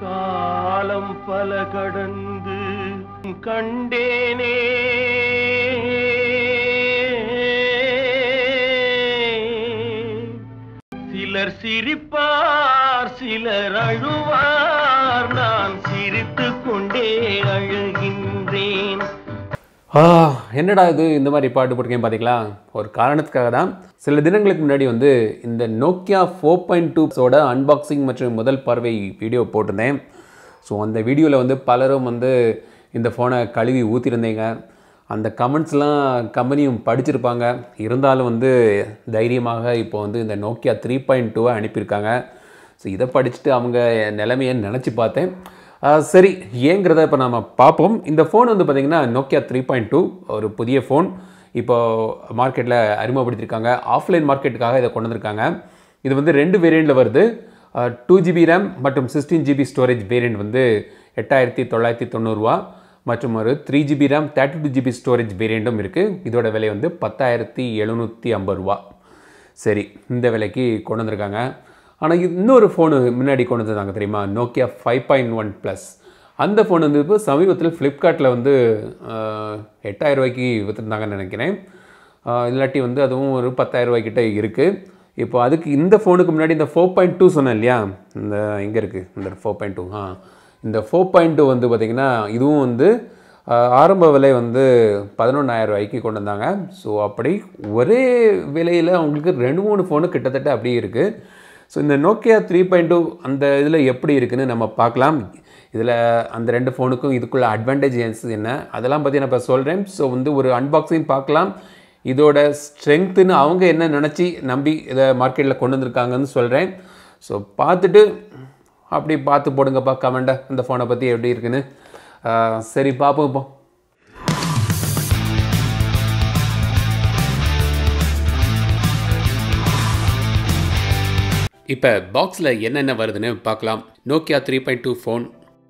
காலம் பல கடந்து கண்டேனே சிலர் சிரிப்பார் சிலர் அழுவார் நான் சிரித்துக் கொண்டே அழுகின்றேன் ஆ என்னடா இது இந்த மாதிரி பாட்டு போட்டிருக்கேன் பார்த்தீங்களா ஒரு காரணத்துக்காக தான் சில தினங்களுக்கு முன்னாடி வந்து இந்த நோக்கியா ஃபோர் பாயிண்ட் டூஸோட அன்பாக்சிங் மற்றும் முதல் பார்வை வீடியோ போட்டிருந்தேன் ஸோ அந்த வீடியோவில் வந்து பலரும் வந்து இந்த ஃபோனை கழுவி ஊற்றிருந்தீங்க அந்த கமெண்ட்ஸ்லாம் கம்பெனியும் படிச்சிருப்பாங்க இருந்தாலும் வந்து தைரியமாக இப்போ வந்து இந்த நோக்கியா த்ரீ பாயிண்ட் டூவை அனுப்பியிருக்காங்க ஸோ இதை படிச்சுட்டு அவங்க நிலைமையை நினச்சி பார்த்தேன் ஆ, சரி ஏங்கிறத இப்போ நம்ம பார்ப்போம் இந்த ஃபோன் வந்து பார்த்திங்கன்னா நோக்கியா த்ரீ பாயிண்ட் டூ ஒரு புதிய ஃபோன் இப்போ மார்க்கெட்டில் அறிமுகப்படுத்தியிருக்காங்க ஆஃப்லைன் மார்க்கெட்டுக்காக இதை கொண்டு வந்திருக்காங்க இது வந்து ரெண்டு வேரியண்ட்டில் வருது டூ ஜிபி ரேம் மற்றும் சிக்ஸ்டீன் ஜிபி ஸ்டோரேஜ் வேரியண்ட் வந்து எட்டாயிரத்தி தொள்ளாயிரத்தி தொண்ணூறுரூவா மற்றும் ஒரு three GB RAM thirty two GB storage வேரியண்ட்டும் இருக்குது இதோட விலை வந்து பத்தாயிரத்தி எழுநூற்றி ஐம்பது ரூபா சரி இந்த விலைக்கு கொண்டு வந்திருக்காங்க ஆனால் இன்னொரு ஃபோனு முன்னாடி கொண்டு வந்திருந்தாங்க தெரியுமா Nokia five point one plus அந்த ஃபோன் வந்து இப்போ சமீபத்தில் ஃப்ளிப்கார்ட்டில் வந்து ஆஹ், எட்டாயிரம் ரூபாய்க்கு விற்றுருந்தாங்கன்னு நினைக்கிறேன் ஆஹ், இல்லாட்டி வந்து அதுவும் ஒரு பத்தாயிரம் ரூபாய்க்கிட்ட இருக்குது இப்போ அதுக்கு இந்த ஃபோனுக்கு முன்னாடி இந்த ஃபோர் பாயிண்ட் டூ சொன்னேன் இல்லையா இந்த இங்கே இருக்குது இந்த ஃபோர் பாயிண்ட் டூ ஆ இந்த ஃபோர் பாயிண்ட் டூ வந்து பார்த்திங்கன்னா இதுவும் வந்து ஆஹ், ஆரம்ப விலை வந்து பதினொன்றாயிரம் ரூபாய்க்கு கொண்டு வந்தாங்க ஸோ அப்படி ஒரே விலையில் அவங்களுக்கு ரெண்டு மூணு ஃபோனு கிட்டத்தட்ட அப்படியே இருக்குது ஸோ இந்த நோக்கியா த்ரீ பாயிண்ட் டூ அந்த இதில் எப்படி இருக்குன்னு நம்ம பார்க்கலாம் இதில் அந்த ரெண்டு ஃபோனுக்கும் இதுக்குள்ள அட்வான்டேஜ் என்ன அதெல்லாம் பற்றி நான் இப்போ சொல்கிறேன் ஸோ வந்து ஒரு அன்பாக்சிங் பார்க்கலாம் இதோட ஸ்ட்ரென்த்துன்னு அவங்க என்ன நினச்சி நம்பி இதை மார்க்கெட்டில் கொண்டு வந்திருக்காங்கன்னு சொல்கிறேன் ஸோ பார்த்துட்டு அப்படி பார்த்து போடுங்கப்பா கமெண்ட்டை இந்த ஃபோனை பற்றி எப்படி இருக்குன்னு ஆஹ் சரி பார்ப்போம் இப்போ இப்போ பாக்ஸில் என்னென்ன வருதுன்னு பார்க்கலாம் Nokia three point two phone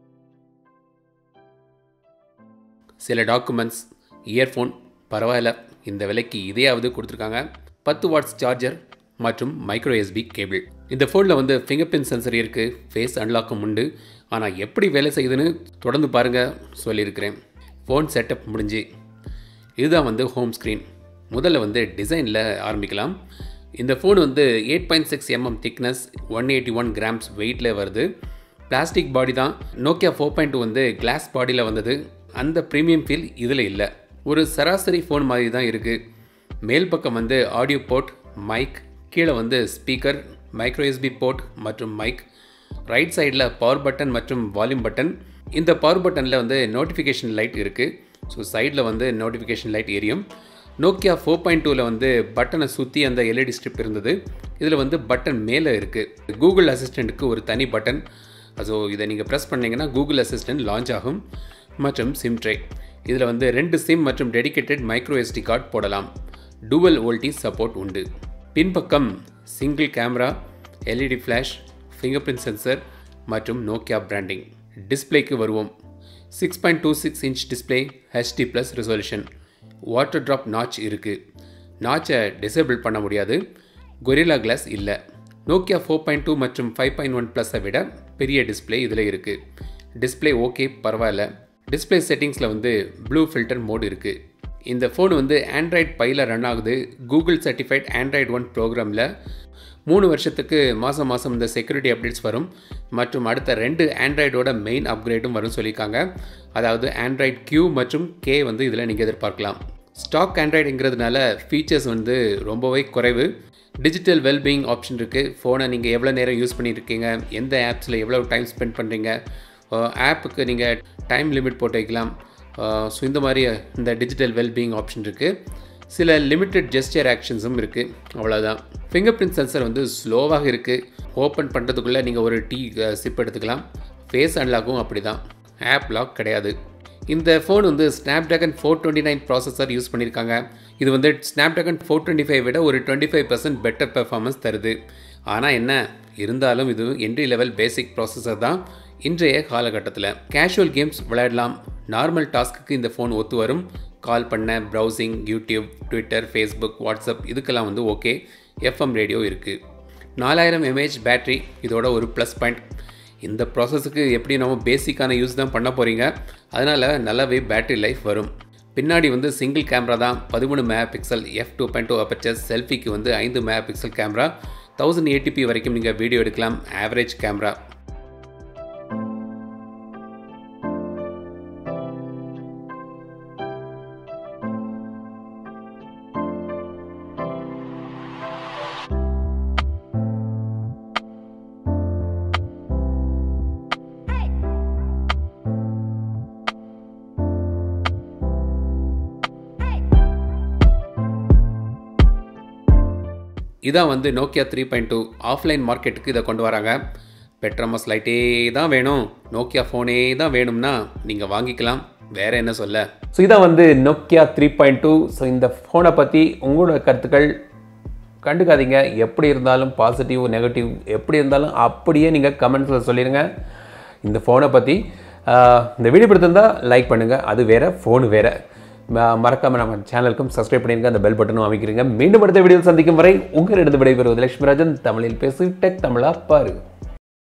சில டாக்குமெண்ட்ஸ் இயர்ஃபோன் பரவாயில்ல இந்த விலைக்கு இதையாவது கொடுத்துருக்காங்க பத்து வாட்ஸ் சார்ஜர் மற்றும் மைக்ரோ எஸ்பி கேபிள் இந்த ஃபோனில் வந்து ஃபிங்கர் பிரிண்ட் சென்சர் இருக்குது ஃபேஸ் அன்லாக்கும் உண்டு ஆனால் எப்படி வேலை செய்யுதுன்னு தொடர்ந்து பாருங்கள் சொல்லியிருக்கிறேன் ஃபோன் செட்டப் முடிஞ்சு இதுதான் வந்து ஹோம் ஸ்க்ரீன் முதல்ல வந்து டிசைனில் ஆரம்பிக்கலாம் இந்த ஃபோன் வந்து eight point six mm thickness one eighty one grams வெயிட்டில் வருது பிளாஸ்டிக் பாடி தான் நோக்கியா ஃபோர் பாயிண்ட் டூ வந்து கிளாஸ் பாடியில் வந்தது அந்த ப்ரீமியம் ஃபீல் இதில் இல்லை ஒரு சராசரி ஃபோன் மாதிரி தான் இருக்குது மேல் பக்கம் வந்து ஆடியோ போர்ட் மைக் கீழே வந்து ஸ்பீக்கர் மைக்ரோ எஸ்பி போர்ட் மற்றும் மைக் ரைட் சைடில் பவர் பட்டன் மற்றும் வால்யூம் பட்டன் இந்த பவர் பட்டனில் வந்து நோட்டிஃபிகேஷன் லைட் இருக்குது ஸோ சைடில் வந்து நோட்டிஃபிகேஷன் லைட் எரியும் நோக்கியா ஃபோர் பாயிண்ட் டூவில் வந்து பட்டனை சுற்றி அந்த எல்இடி ஸ்ட்ரிப் இருந்தது இதில் வந்து பட்டன் மேலே இருக்குது கூகுள் அசிஸ்டண்ட்டுக்கு ஒரு தனி பட்டன் ஸோ இதை நீங்கள் ப்ரெஸ் பண்ணீங்கன்னா கூகுள் அசிஸ்டன்ட் லான்ச் ஆகும் மற்றும் சிம் ட்ரை இதில் வந்து ரெண்டு சிம் மற்றும் டெடிகேட்டட் மைக்ரோ எஸ்டி கார்டு போடலாம் டூவல் வோல்டேஜ் சப்போர்ட் உண்டு பின்பக்கம் single camera LED flash finger print sensor மற்றும் நோக்கியா பிராண்டிங் டிஸ்ப்ளேக்கு வருவோம் six point two six inch display HD plus resolution water drop notch இருக்குது நாச்சை டிசேபிள் பண்ண முடியாது கொரில்லா கிளாஸ் இல்லை நோக்கியா ஃபோர் பாயிண்ட் டூ மற்றும் ஃபைவ் பாயிண்ட் ஒன் ப்ளஸை விட பெரிய டிஸ்ப்ளே இதில் இருக்குது டிஸ்ப்ளே ஓகே பரவாயில்ல டிஸ்ப்ளே செட்டிங்ஸில் வந்து ப்ளூ ஃபில்டர் மோடு இருக்குது இந்த ஃபோன் வந்து ஆண்ட்ராய்ட் பையில் ரன் ஆகுது கூகுள் சர்டிஃபைட் ஆண்ட்ராய்டு ஒன் ப்ரோக்ராமில் மூணு வருஷத்துக்கு மாதம் மாதம் இந்த செக்யூரிட்டி அப்டேட்ஸ் வரும் மற்றும் அடுத்த ரெண்டு ஆண்ட்ராய்டோட மெயின் அப்கிரேடும் வரும் சொல்லியிருக்காங்க அதாவது ஆண்ட்ராய்ட் Q மற்றும் கே வந்து இதில் நீங்கள் எதிர்பார்க்கலாம் ஸ்டாக் ஆண்ட்ராய்டுங்கிறதுனால ஃபீச்சர்ஸ் வந்து ரொம்பவே குறைவு டிஜிட்டல் வெல்பீயிங் ஆப்ஷன் இருக்குது ஃபோனை நீங்கள் எவ்வளோ நேரம் யூஸ் பண்ணியிருக்கீங்க எந்த ஆப்ஸில் எவ்வளோ டைம் ஸ்பெண்ட் பண்ணுறீங்க ஆப்புக்கு நீங்கள் டைம் லிமிட் போட்டு வைக்கலாம் ஸோ இந்த மாதிரி இந்த டிஜிட்டல் வெல்பீயிங் ஆப்ஷன் இருக்குது சில லிமிட்டட் ஜெஸ்டர் ஆக்ஷன்ஸும் இருக்குது அவ்வளோதான் ஃபிங்கர் பிரிண்ட் சென்சர் வந்து ஸ்லோவாக இருக்குது ஓப்பன் பண்ணுறதுக்குள்ளே நீங்கள் ஒரு டீ சிப் எடுத்துக்கலாம் ஃபேஸ் அன்லாக்கும் அப்படி தான் ஆப் லாக் கிடையாது இந்த ஃபோன் வந்து Snapdragon four twenty nine processor use பண்ணியிருக்காங்க இது வந்து ஸ்னாப்ட்ராகன் ஃபோர் டுவெண்ட்டி ஃபைவ் விட ஒரு twenty five percent better performance தருது ஆனால் என்ன இருந்தாலும் இது என்ட்ரி லெவல் பேசிக் ப்ராசஸர் தான் இன்றைய காலகட்டத்தில் கேஷுவல் கேம்ஸ் விளையாடலாம் நார்மல் டாஸ்க்கு இந்த ஃபோன் ஒத்து வரும் கால் பண்ண browsing YouTube Twitter Facebook WhatsApp இதுக்கெல்லாம் வந்து ஓகே எஃப்எம் ரேடியோ இருக்குது நாலாயிரம் எம்ஏஹெச் பேட்டரி இதோட ஒரு ப்ளஸ் பாயிண்ட் இந்த ப்ராசஸுக்கு எப்படி நம்ம பேசிக்கான யூஸ் தான் பண்ண போகிறீங்க அதனால் நல்லாவே பேட்டரி லைஃப் வரும் பின்னாடி வந்து சிங்கிள் கேமரா தான் பதிமூணு mega pixel f two point two aperture செல்ஃபிக்கு வந்து ஐந்து mega pixel camera thousand eighty p வரைக்கும் நீங்கள் வீடியோ எடுக்கலாம் ஆவரேஜ் கேமரா இதான் வந்து Nokia three point two offline மார்க்கெட்டுக்கு இதை கொண்டு வராங்க பெட்ரமஸ் லைட்டே தான் வேணும் நோக்கியா ஃபோனே தான் வேணும்னா நீங்கள் வாங்கிக்கலாம் வேற என்ன சொல்ல ஸோ இதான் வந்து Nokia three point two so இந்த ஃபோனை பற்றி உங்களோட கருத்துக்கள் கண்டுக்காதீங்க எப்படி இருந்தாலும் பாசிட்டிவ் நெகட்டிவ் எப்படி இருந்தாலும் அப்படியே நீங்கள் கமெண்ட்ஸில் சொல்லிடுங்க இந்த ஃபோனை பற்றி இந்த வீடியோ பிடித்திருந்தா லைக் பண்ணுங்கள் அது வேறு ஃபோனு வேறு மறக்காமல் நம்ம சேனலுக்கும் சப்ஸ்கிரைப் பண்ணிருங்க அந்த பெல் பட்டனும் அமைக்கிறீங்க மீண்டும் அடுத்த வீடியோ சந்திக்கும் வரை உங்களிடம் விடைபெறுவது லட்சுமிராஜன் தமிழில் பேசி டெக் தமிழா பாரு